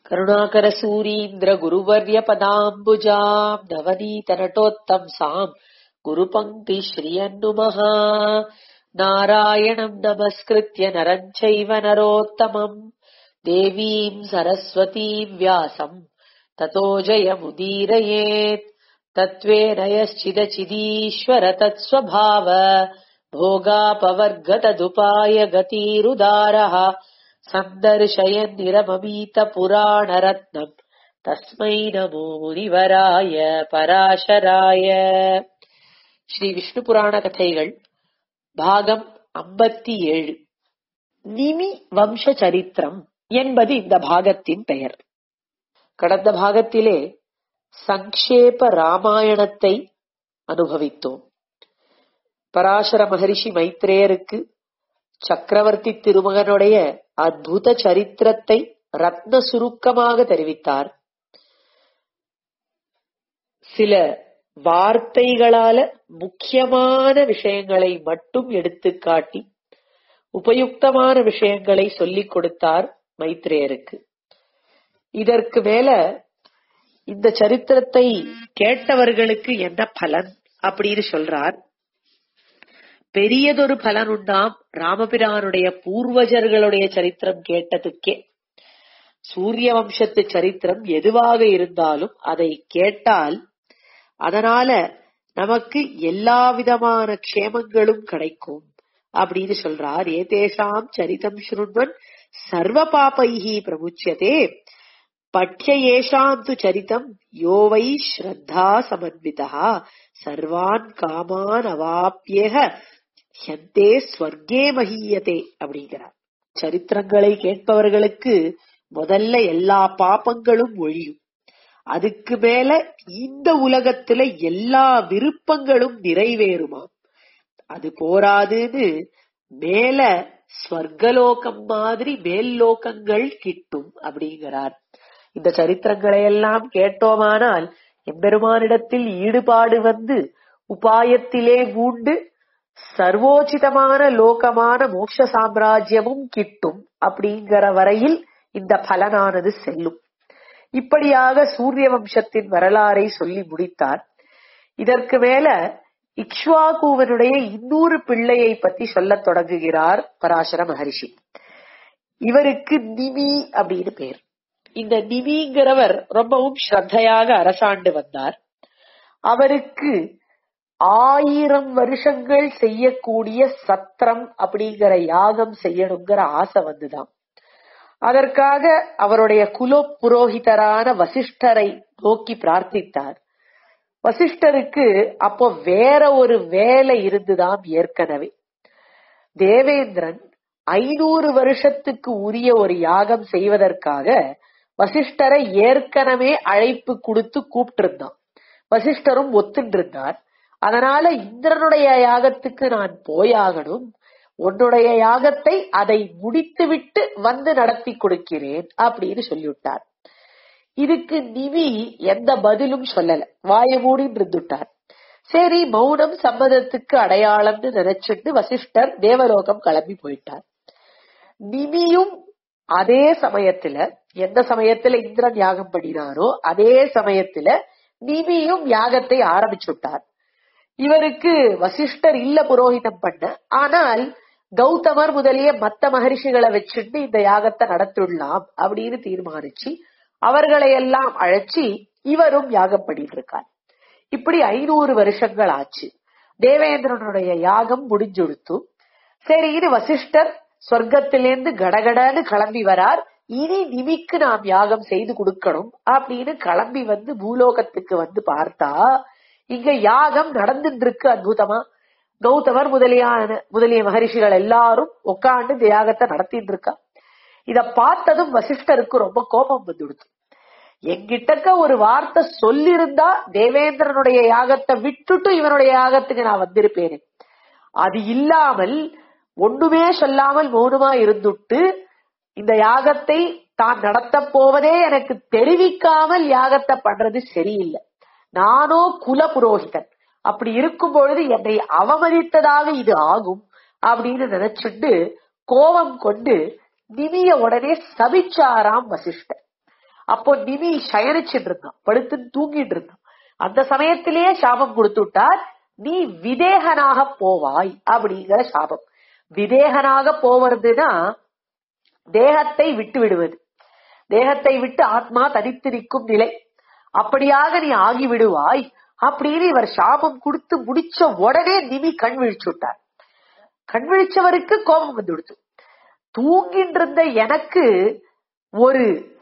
करुणाकरसूरीन्द्रगुरुवर्यपदाम्बुजाम् नवनीतनटोत्तंसाम् गुरुपङ्क्तिश्रियन्नुमः नारायणम् नमस्कृत्य नरम् चैव नरोत्तमम् देवीम् सरस्वतीम् व्यासम् ततो जयमुदीरयेत् तत्त्वेन यश्चिदचिदीश्वर तत्स्वभाव भोगापवर्गतदुपाय गतिरुदारः सन्दर्शयन्निरममीतपुराणरत्नम् तस्मै नमो முனிவராய பராசராய ஸ்ரீ விஷ்ணு புராண கதைகள் பாகம் ஐம்பத்தி ஏழு நிமி வம்ச சரித்திரம் என்பது இந்த பாகத்தின் பெயர் கடந்த பாகத்திலே சங்கேப ராமாயணத்தை அனுபவித்தோம் பராசர மகரிஷி மைத்ரேயருக்கு சக்கரவர்த்தி திருமகனுடைய அற்புத சரித்திரத்தை ரத்ன சுருக்கமாக தெரிவித்தார் சில வார்த்தைகளால முக்கியமான விஷயங்களை மட்டும் எடுத்து காட்டி உபயுக்தமான விஷயங்களை சொல்லிக் கொடுத்தார் மைத்ரேயருக்கு இதற்கு மேல இந்த சரித்திரத்தை கேட்டவர்களுக்கு என்ன பலன் அப்படின்னு சொல்றார் பெரியதொரு பலன் உண்டாம் ராமபிரானுடைய பூர்வஜர்களுடைய சரித்திரம் கேட்டதுக்கே சூரிய வம்சத்து சரித்திரம் எதுவாக இருந்தாலும் அதை கேட்டால் அதனால நமக்கு எல்லா விதமான க்ஷேமங்களும் கிடைக்கும் அப்படின்னு சொல்றார் ஏதேஷாம் சரிதம் ஸ்ருண்வன் சர்வ பாபைஹி பிரமுச்சியதே பட்ய ஏஷாம் து சரிதம் யோவை ஸ்ரத்தா சமன்விதா சர்வான் காமான் அவாப்பியக ஹந்தே ஸ்வர்கே மகியதே அப்படிங்கிறார் சரித்திரங்களை கேட்பவர்களுக்கு முதல்ல எல்லா பாப்பங்களும் ஒழியும் அதுக்கு மேல இந்த உலகத்துல எல்லா விருப்பங்களும் நிறைவேறுமாம் அது போராதுன்னு மேல ஸ்வர்கலோகம் மாதிரி மேல் லோகங்கள் கிட்டும் அப்படிங்கிறார் இந்த சரித்திரங்களை எல்லாம் கேட்டோமானால் எம்பெருமானிடத்தில் ஈடுபாடு வந்து உபாயத்திலே மூண்டு சர்வோச்சிதமான லோகமான மோட்ச சாம்ராஜ்யமும் கிட்டும் அப்படிங்கிற வரையில் இந்த பலனானது செல்லும் இப்படியாக சூரிய வம்சத்தின் வரலாறை சொல்லி முடித்தார் இதற்கு மேல இக்ஷ்வாகுவனுடைய இன்னொரு பிள்ளையை பத்தி சொல்லத் தொடங்குகிறார் பராசர மகரிஷி இவருக்கு நிமி அப்படின்னு பேர் இந்த நிமிங்கிறவர் ரொம்பவும் ஸ்ரத்தையாக அரசாண்டு வந்தார் அவருக்கு ஆயிரம் வருஷங்கள் செய்யக்கூடிய சத்திரம் அப்படிங்கிற யாகம் செய்யணுங்கிற ஆசை வந்துதான் அதற்காக அவருடைய குல புரோகிதரான வசிஷ்டரை நோக்கி பிரார்த்தித்தார் வசிஷ்டருக்கு அப்போ வேற ஒரு வேலை இருந்துதாம் ஏற்கனவே தேவேந்திரன் ஐநூறு வருஷத்துக்கு உரிய ஒரு யாகம் செய்வதற்காக வசிஷ்டரை ஏற்கனவே அழைப்பு கொடுத்து கூப்பிட்டு இருந்தான் வசிஷ்டரும் ஒத்துட்டு இருந்தார் அதனால இந்திரனுடைய யாகத்துக்கு நான் போயாகணும் உன்னுடைய யாகத்தை அதை முடித்துவிட்டு வந்து நடத்தி கொடுக்கிறேன் அப்படின்னு சொல்லிவிட்டார் இதுக்கு நிவி எந்த பதிலும் சொல்லல வாய மூடின்னு இருந்துட்டார் சரி மௌனம் சம்மதத்துக்கு அடையாளம்னு நினைச்சிட்டு வசிஷ்டர் தேவலோகம் கிளம்பி போயிட்டார் நிமியும் அதே சமயத்துல எந்த சமயத்துல இந்திரன் யாகம் பண்ணினாரோ அதே சமயத்துல நிமியும் யாகத்தை ஆரம்பிச்சுட்டார் இவருக்கு வசிஷ்டர் இல்ல புரோகிதம் பண்ண ஆனால் கௌதமர் முதலிய மத்த மகரிஷிகளை வச்சுட்டு இந்த யாகத்தை நடத்திடலாம் அப்படின்னு தீர்மானிச்சு அவர்களை எல்லாம் அழைச்சி இவரும் யாகம் பண்ணிட்டு இருக்கார் இப்படி ஐநூறு வருஷங்கள் ஆச்சு தேவேந்திரனுடைய யாகம் முடிஞ்சுடுத்து சரி இது வசிஷ்டர் சொர்க்கத்திலேருந்து கடகடன்னு கிளம்பி வரார் இனி நிமிக்கு நாம் யாகம் செய்து கொடுக்கணும் அப்படின்னு கிளம்பி வந்து பூலோகத்துக்கு வந்து பார்த்தா இங்க யாகம் நடந்துட்டு இருக்கு அற்புதமா கௌதமர் முதலியான முதலிய மகரிஷிகள் எல்லாரும் உட்காந்து இந்த யாகத்தை நடத்திட்டு இருக்கா இத பார்த்ததும் வசிஷ்டருக்கு ரொம்ப கோபம் வந்துடுது என்கிட்டக்க ஒரு வார்த்தை சொல்லிருந்தா தேவேந்திரனுடைய யாகத்தை விட்டுட்டு இவனுடைய யாகத்துக்கு நான் வந்திருப்பேனே அது இல்லாமல் ஒண்ணுமே சொல்லாமல் மௌனமா இருந்துட்டு இந்த யாகத்தை தான் நடத்த போவதே எனக்கு தெரிவிக்காமல் யாகத்தை பண்றது சரியில்லை நானோ குல புரோகிதன் அப்படி இருக்கும் பொழுது என்னை அவமதித்ததாக இது ஆகும் அப்படின்னு நினைச்சுட்டு கோபம் கொண்டு நிமிய உடனே சபிச்சாராம் வசிஷ்டர் அப்போ நிமி சயனிச்சுட்டு இருந்தான் படுத்து தூங்கிட்டு இருந்தான் அந்த சமயத்திலேயே சாபம் கொடுத்து விட்டார் நீ விதேகனாக போவாய் அப்படிங்கிற சாபம் விதேகனாக போவதுன்னா தேகத்தை விட்டு விடுவது தேகத்தை விட்டு ஆத்மா தனித்து நிற்கும் நிலை அப்படியாக நீ ஆகி விடுவாய் அப்படின்னு இவர் சாபம் கொடுத்து முடிச்ச உடனே நிமி கண் விழிச்சு விட்டார் கண் விழிச்சவருக்கு கோபம் வந்து விடுத்து தூங்கிட்டு இருந்த எனக்கு ஒரு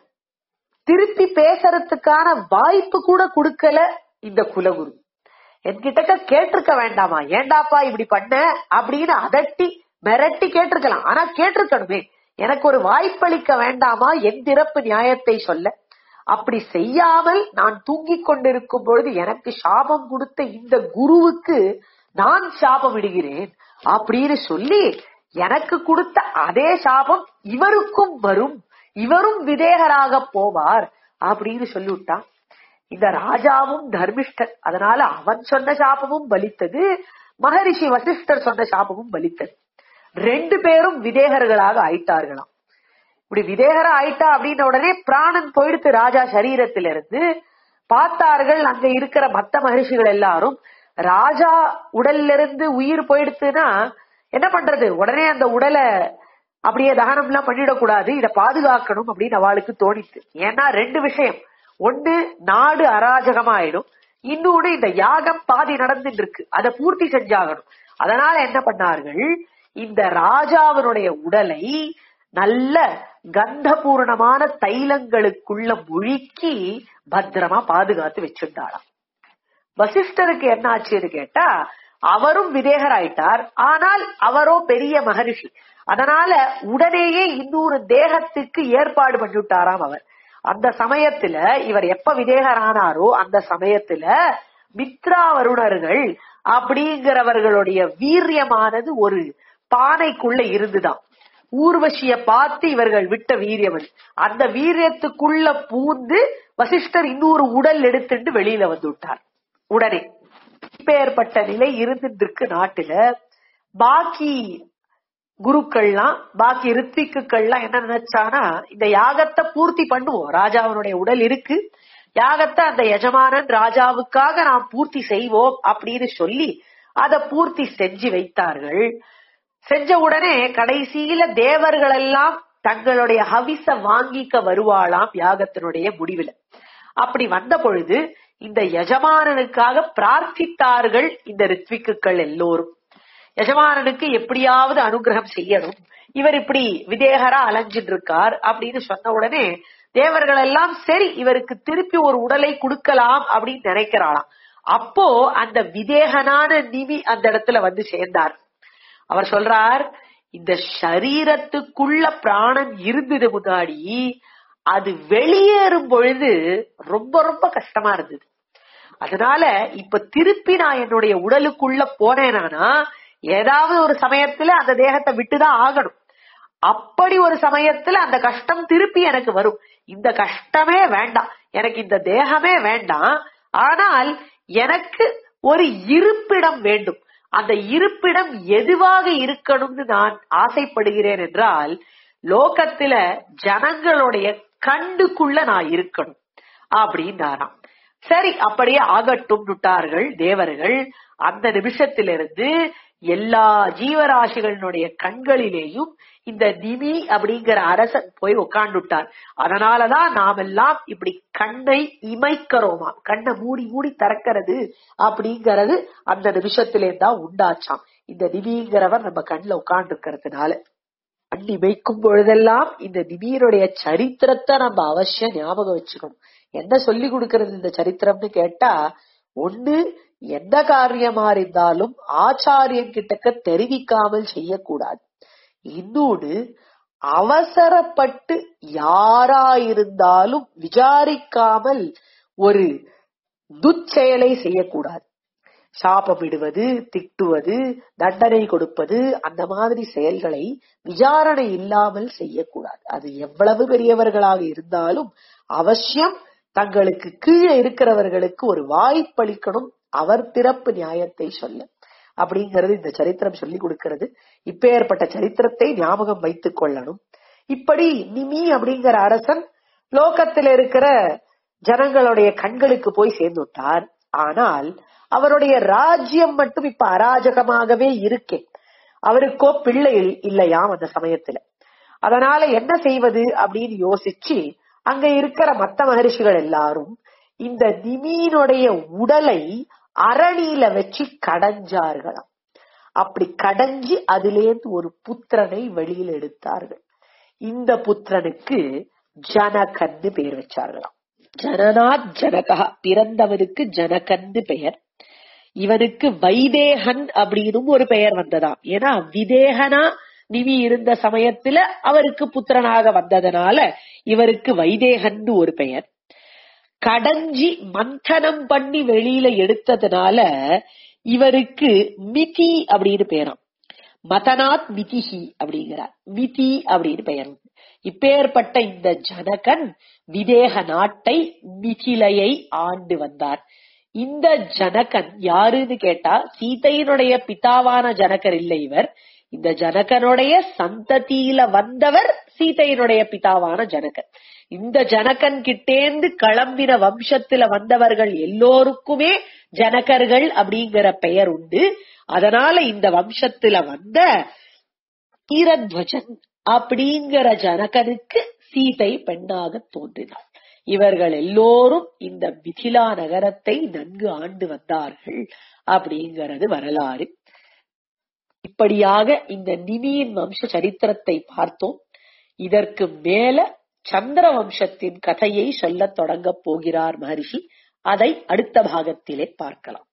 திருப்பி பேசுறதுக்கான வாய்ப்பு கூட கொடுக்கல இந்த குலகுரு என்கிட்ட கேட்டிருக்க வேண்டாமா ஏண்டாப்பா இப்படி பண்ண அப்படின்னு அதட்டி மிரட்டி கேட்டிருக்கலாம் ஆனா கேட்டிருக்கணுமே எனக்கு ஒரு வாய்ப்பளிக்க வேண்டாமா என் திறப்பு நியாயத்தை சொல்ல அப்படி செய்யாமல் நான் தூங்கிக் கொண்டிருக்கும் பொழுது எனக்கு சாபம் கொடுத்த இந்த குருவுக்கு நான் சாபம் இடுகிறேன் அப்படின்னு சொல்லி எனக்கு கொடுத்த அதே சாபம் இவருக்கும் வரும் இவரும் விதேகராக போவார் அப்படின்னு சொல்லிவிட்டான் இந்த ராஜாவும் தர்மிஷ்டர் அதனால அவன் சொன்ன சாபமும் பலித்தது மகரிஷி வசிஷ்டர் சொன்ன சாபமும் பலித்தது ரெண்டு பேரும் விதேகர்களாக ஆயிட்டார்களாம் இப்படி விதேகர ஆயிட்டா அப்படின்ன உடனே பிராணன் போயிடுத்து ராஜா சரீரத்திலிருந்து பார்த்தார்கள் அங்க இருக்கிற மத்த மகரிஷிகள் எல்லாரும் ராஜா உடல்ல இருந்து உயிர் போயிடுத்துன்னா என்ன பண்றது உடனே அந்த உடலை அப்படியே தகனம் எல்லாம் பண்ணிடக்கூடாது இத பாதுகாக்கணும் அப்படின்னு அவளுக்கு தோணித்து ஏன்னா ரெண்டு விஷயம் ஒண்ணு நாடு அராஜகமாயிடும் இன்னொன்னு இந்த யாகம் பாதி நடந்துட்டு இருக்கு அதை பூர்த்தி செஞ்சாகணும் அதனால என்ன பண்ணார்கள் இந்த ராஜாவினுடைய உடலை நல்ல கந்தபூர்ணமான தைலங்களுக்குள்ள முழுக்கி பத்திரமா பாதுகாத்து வச்சிருந்தாளாம் வசிஷ்டருக்கு என்ன ஆச்சுன்னு கேட்டா அவரும் விதேகராயிட்டார் ஆனால் அவரோ பெரிய மகரிஷி அதனால உடனேயே இன்னொரு தேகத்துக்கு ஏற்பாடு பண்ணிவிட்டாராம் அவர் அந்த சமயத்துல இவர் எப்ப விதேகரானாரோ அந்த சமயத்துல மித்ரா வருணர்கள் அப்படிங்கிறவர்களுடைய வீரியமானது ஒரு பானைக்குள்ள இருந்துதான் ஊர்வசிய பார்த்து இவர்கள் விட்ட வீரியம் அது. அந்த வீரியத்துக்குள்ள பூந்து வசிஷ்டர் இன்னொரு உடல் எடுத்துட்டு வெளியில வந்து விட்டார் உடனே இப்பேற்பட்ட நிலை இருந்துட்டு இருக்கு நாட்டுல பாக்கி குருக்கள்லாம் பாக்கி ரித்திக்குகள்லாம் என்ன நினைச்சானா இந்த யாகத்தை பூர்த்தி பண்ணுவோம் ராஜாவினுடைய உடல் இருக்கு யாகத்தை அந்த எஜமானன் ராஜாவுக்காக நாம் பூர்த்தி செய்வோம் அப்படின்னு சொல்லி அதை பூர்த்தி செஞ்சு வைத்தார்கள் செஞ்ச உடனே கடைசியில தேவர்கள் எல்லாம் தங்களுடைய ஹவிச வாங்கிக்க வருவாளாம் யாகத்தினுடைய முடிவுல அப்படி வந்த பொழுது இந்த எஜமானனுக்காக பிரார்த்தித்தார்கள் இந்த ரித்விக்குகள் எல்லோரும் எஜமானனுக்கு எப்படியாவது அனுகிரகம் செய்யணும் இவர் இப்படி விதேகரா அலைஞ்சிட்டு இருக்கார் அப்படின்னு சொன்ன உடனே தேவர்கள் எல்லாம் சரி இவருக்கு திருப்பி ஒரு உடலை கொடுக்கலாம் அப்படின்னு நினைக்கிறாளாம் அப்போ அந்த விதேகனான நிவி அந்த இடத்துல வந்து சேர்ந்தார் அவர் சொல்றார் இந்த சரீரத்துக்குள்ள பிராணன் இருந்தது முன்னாடி அது வெளியேறும் பொழுது ரொம்ப ரொம்ப கஷ்டமா இருந்தது அதனால இப்ப திருப்பி நான் என்னுடைய உடலுக்குள்ள போனேனானா ஏதாவது ஒரு சமயத்துல அந்த தேகத்தை விட்டுதான் ஆகணும் அப்படி ஒரு சமயத்துல அந்த கஷ்டம் திருப்பி எனக்கு வரும் இந்த கஷ்டமே வேண்டாம் எனக்கு இந்த தேகமே வேண்டாம் ஆனால் எனக்கு ஒரு இருப்பிடம் வேண்டும் அந்த இருப்பிடம் எதுவாக இருக்கணும்னு நான் ஆசைப்படுகிறேன் என்றால் லோகத்துல ஜனங்களுடைய கண்டுக்குள்ள நான் இருக்கணும் அப்படின்னாராம் சரி அப்படியே ஆகட்டும் விட்டார்கள் தேவர்கள் அந்த நிமிஷத்திலிருந்து எல்லா ஜீவராசிகளினுடைய கண்களிலேயும் இந்த நிமி அப்படிங்கிற அரசன் போய் உட்கார்ந்துட்டார் அதனாலதான் நாமெல்லாம் இப்படி கண்ணை இமைக்கிறோமா கண்ணை மூடி மூடி திறக்கிறது அப்படிங்கறது அந்த நிமிஷத்திலே தான் உண்டாச்சாம் இந்த நிமிங்கிறவர் நம்ம கண்ணுல உட்கார்ந்து இருக்கிறதுனால கண் இமைக்கும் பொழுதெல்லாம் இந்த நிமியனுடைய சரித்திரத்தை நம்ம அவசியம் ஞாபகம் வச்சுக்கணும் என்ன சொல்லி கொடுக்கறது இந்த சரித்திரம்னு கேட்டா ஒண்ணு எந்த காரியமா இருந்தாலும் ஆச்சாரியன் கிட்டக்க தெரிவிக்காமல் செய்யக்கூடாது இன்னொன்னு அவசரப்பட்டு யாராயிருந்தாலும் விசாரிக்காமல் ஒரு துச்செயலை செய்யக்கூடாது சாபமிடுவது திட்டுவது தண்டனை கொடுப்பது அந்த மாதிரி செயல்களை விசாரணை இல்லாமல் செய்யக்கூடாது அது எவ்வளவு பெரியவர்களாக இருந்தாலும் அவசியம் தங்களுக்கு கீழே இருக்கிறவர்களுக்கு ஒரு வாய்ப்பளிக்கணும் அவர் திறப்பு நியாயத்தை சொல்ல அப்படிங்கிறது இந்த சரித்திரம் சொல்லி கொடுக்கிறது இப்பேற்பட்ட சரித்திரத்தை ஞாபகம் வைத்துக் கொள்ளணும் இப்படி நிமி அப்படிங்கிற அரசன் லோகத்துல இருக்கிற ஜனங்களுடைய கண்களுக்கு போய் சேர்ந்து விட்டார் ஆனால் அவருடைய ராஜ்யம் மட்டும் இப்ப அராஜகமாகவே இருக்கே அவருக்கோ பிள்ளைகள் இல்லையாம் அந்த சமயத்துல அதனால என்ன செய்வது அப்படின்னு யோசிச்சு அங்க இருக்கிற மத்த மகரிஷிகள் எல்லாரும் இந்த நிமீனுடைய உடலை அரணியில வச்சு கடைஞ்சார்களாம் அப்படி கடைஞ்சு அதிலேந்து ஒரு புத்திரனை வெளியில் எடுத்தார்கள் இந்த புத்திரனுக்கு ஜனகன்னு பெயர் வச்சார்களாம் ஜனநாத் ஜனகா பிறந்தவனுக்கு ஜனகன்னு பெயர் இவனுக்கு வைதேகன் அப்படின்னு ஒரு பெயர் வந்ததாம் ஏன்னா விதேகனா நிவி இருந்த சமயத்துல அவருக்கு புத்திரனாக வந்ததனால இவருக்கு வைதேகன்னு ஒரு பெயர் கடஞ்சி மந்தனம் பண்ணி வெளியில எடுத்ததுனால இவருக்கு மிதி அப்படின்னு பெயராம் மதனாத் மிதிஹி அப்படிங்கிறார் மிதி அப்படின்னு பெயர் இப்பேற்பட்ட இந்த ஜனகன் விதேக நாட்டை மிதிலையை ஆண்டு வந்தார் இந்த ஜனகன் யாருன்னு கேட்டா சீதையினுடைய பிதாவான ஜனகர் இல்லை இவர் இந்த ஜனகனுடைய சந்ததியில வந்தவர் சீதையினுடைய பிதாவான ஜனகன் இந்த ஜனகன் கிட்டேந்து கிளம்பின வம்சத்துல வந்தவர்கள் எல்லோருக்குமே ஜனகர்கள் அப்படிங்கிற பெயர் உண்டு அதனால இந்த வம்சத்துல வந்த ஈரத்வஜன் அப்படிங்கிற ஜனகனுக்கு சீதை பெண்ணாக தோன்றினார் இவர்கள் எல்லோரும் இந்த மிதிலா நகரத்தை நன்கு ஆண்டு வந்தார்கள் அப்படிங்கிறது வரலாறு இப்படியாக இந்த நிமியின் வம்ச சரித்திரத்தை பார்த்தோம் இதற்கு மேல சந்திர வம்சத்தின் கதையை சொல்லத் தொடங்கப் போகிறார் மகரிஷி அதை அடுத்த பாகத்திலே பார்க்கலாம்